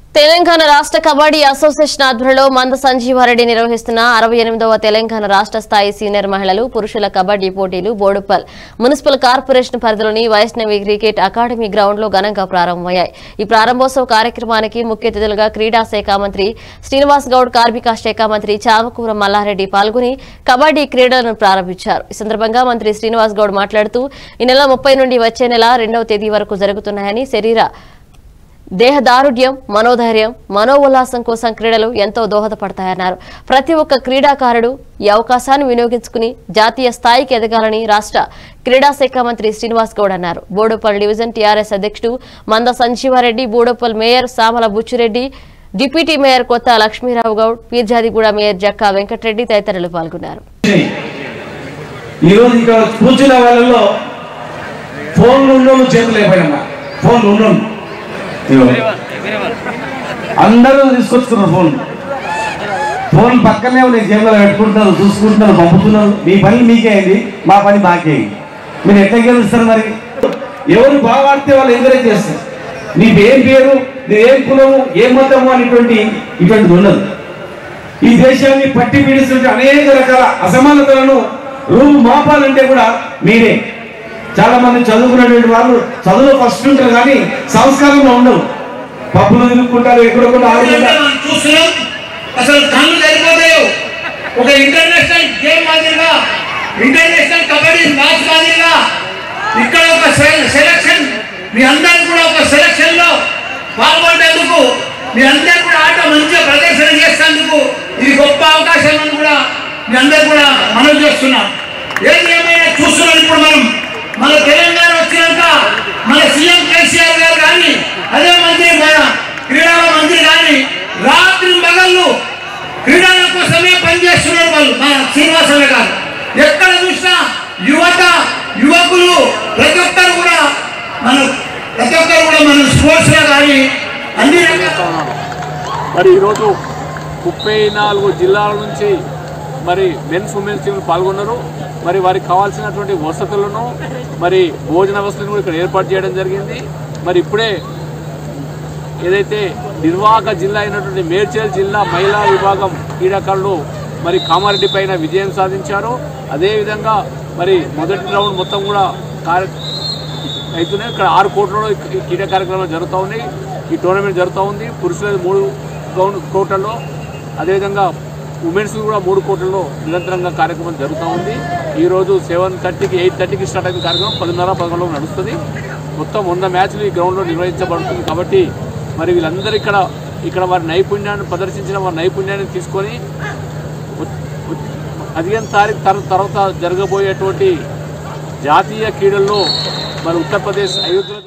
తెలంగాణ రాష్ట్ర కబడ్డీ అసోసియేషన్ ఆధ్వర్యంలో మంద సంజీవారెడ్డి నిర్వహిస్తున్న అరవై ఎనిమిదవ తెలంగాణ రాష్ట్ర స్థాయి సీనియర్ మహిళలు పురుషుల కబడ్డీ పోటీలు బోడుపల్ మున్సిపల్ కార్పొరేషన్ పరిధిలోని వైష్ణవి క్రికెట్ అకాడమీ గ్రౌండ్ లో ఘనంగా ప్రారంభమయ్యాయి ఈ ప్రారంభోత్సవ కార్యక్రమానికి ముఖ్య అతిథులుగా క్రీడా శాఖ మంత్రి శ్రీనివాస్ గౌడ్ కార్మిక శాఖ మంత్రి చామకూర మల్లారెడ్డి పాల్గొని కబడ్డీ క్రీడలను ప్రారంభించారు ఈ సందర్భంగా మంత్రి శ్రీనివాస్ గౌడ్ మాట్లాడుతూ ఈ నెల ముప్పై నుండి వచ్చే నెల రెండవ తేదీ వరకు జరుగుతున్నాయని శరీర దేహదారుఢ్యం మనోధైర్యం మనోల్లాసం కోసం క్రీడలు ఎంతో దోహదపడతాయన్నారు ప్రతి ఒక్క క్రీడాకారుడు ఈ అవకాశాన్ని వినియోగించుకుని జాతీయ స్థాయికి ఎదగాలని రాష్ట్ర క్రీడా శాఖ మంత్రి శ్రీనివాస్ గౌడ్ అన్నారు బోడుపల్ డివిజన్ టీఆర్ఎస్ అధ్యక్షుడు Manda Sanjeevareddy Boduppal mayor Samala Buchireddy deputy mayor Kotha Lakshmirao Goud Peerzadiguda mayor Jakka Venkatreddy తదితరులు పాల్గొన్నారు ఈరోజు ఇక్కడ కూర్చున్న వాళ్ళలో ఫోన్లు ఉన్నోళ్ళు చేతులు అయిపోయినమ్మా ఫోన్లు ఉన్నోళ్ళు ఇదిగో. అందరూ తీసుకొచ్చుకున్నారు ఫోన్ ఫోన్ పక్కనే ఉన్నాయి జేబులో పెట్టుకుంటున్నారు చూసుకుంటున్నారు పంపుతున్నారు మీ పని మీకే అయింది మా పని మాకే అయింది మీరు ఎట్లా గెలుస్తారు మరి ఎవరు బాగా ఆడితే వాళ్ళు ఎంకరేజ్ చేస్తారు నీకు ఏం పేరు నీ ఏం కులము ఏం మతము అనేటువంటి ఇటువంటిది ఉండదు ఈ దేశాన్ని పట్టి పీడిస్తుంటే అనేక రకాల అసమానతలను రూపు మాపాలంటే కూడా మీరే చాలా మంది చదువుకున్నటువంటి వాళ్ళు చదువులో ఫస్ట్ ఉంటారు కానీ సంస్కారంలో ఉండవు పబ్బులు తిరుగుకుంటారు ఎక్కడొక్కడ ఆడుకుంటారు మనం చూస్తున్నాం అసలు కళ్ళు సరిపోతాయి ఒక ఇంటర్నేషనల్ గేమ్ మాదిరిగా ఇంటర్నేషనల్ కబడ్డీ మ్యాచ్ మాదిరిగా ఇక్కడ ఒక సె- సెలక్షన్ మీ అందరు కూడా ఒక సెలక్షన్ లో పాల్గొనేందుకు మీ అందరు కూడా ఆట మంచిగా ప్రదర్శన చేసేందుకు ఇది గొప్ప అవకాశం అని కూడా మీ అందరు కూడా మనవి చేస్తున్నాం ఏది ఏమైనా చూస్తున్నాం ఇప్పుడు మనం మన తెలంగాణ వచ్చినాక మన సీఎం కేసీఆర్ గారు కానీ అదే మంత్రి మన క్రీడల మంత్రి కానీ రాత్రి మగళ్ళు క్రీడల కోసమే పనిచేస్తున్నారు వాళ్ళు మన శ్రీనివాసరావు గారు ఎక్కడ చూసినా యువత యువకులు ప్రతి ఒక్కరు కూడా మన ప్రతి ఒక్కరు కూడా మన స్పోర్ట్స్ లో కానీ అన్ని రకాల మరి ఈరోజు ముప్పై నాలుగు జిల్లాల నుంచి మరి మెన్స్ ఉమెన్స్ టీంలు పాల్గొన్నారు మరి వారికి కావాల్సినటువంటి వసతులను మరి భోజన వసతులను కూడా ఇక్కడ ఏర్పాటు చేయడం జరిగింది మరి ఇప్పుడే ఏదైతే నిర్వాహక జిల్లా అయినటువంటి మేడ్చల్ జిల్లా మహిళా విభాగం క్రీడాకారులు మరి కామారెడ్డి పైన విజయం సాధించారు అదేవిధంగా మరి మొదటి రౌండ్ మొత్తం కూడా కార్య అవుతున్నాయి ఇక్కడ ఆరు కోట్లలో ఈ క్రీడా కార్యక్రమాలు జరుగుతూ ఉన్నాయి ఈ టోర్నమెంట్ జరుగుతూ ఉంది పురుషుల మూడు గౌన్ కోట్లలో అదేవిధంగా ఉమెన్స్ కూడా మూడు కోట్లలో నిరంతరంగా కార్యక్రమం జరుగుతూ ఉంది ఈరోజు సెవెన్ థర్టీకి ఎయిట్ థర్టీకి స్టార్ట్ అయిన కార్యక్రమం పదిన్నర పదకొండులో నడుస్తుంది మొత్తం వంద మ్యాచ్లు ఈ గ్రౌండ్లో నిర్వహించబడుతుంది కాబట్టి మరి వీళ్ళందరూ ఇక్కడ ఇక్కడ వారి నైపుణ్యాన్ని ప్రదర్శించిన వారి నైపుణ్యాన్ని తీసుకొని పదిహేను తారీఖు తర్- తర్వాత జరగబోయేటువంటి జాతీయ క్రీడల్లో మరి ఉత్తరప్రదేశ్ అయోధ్యలో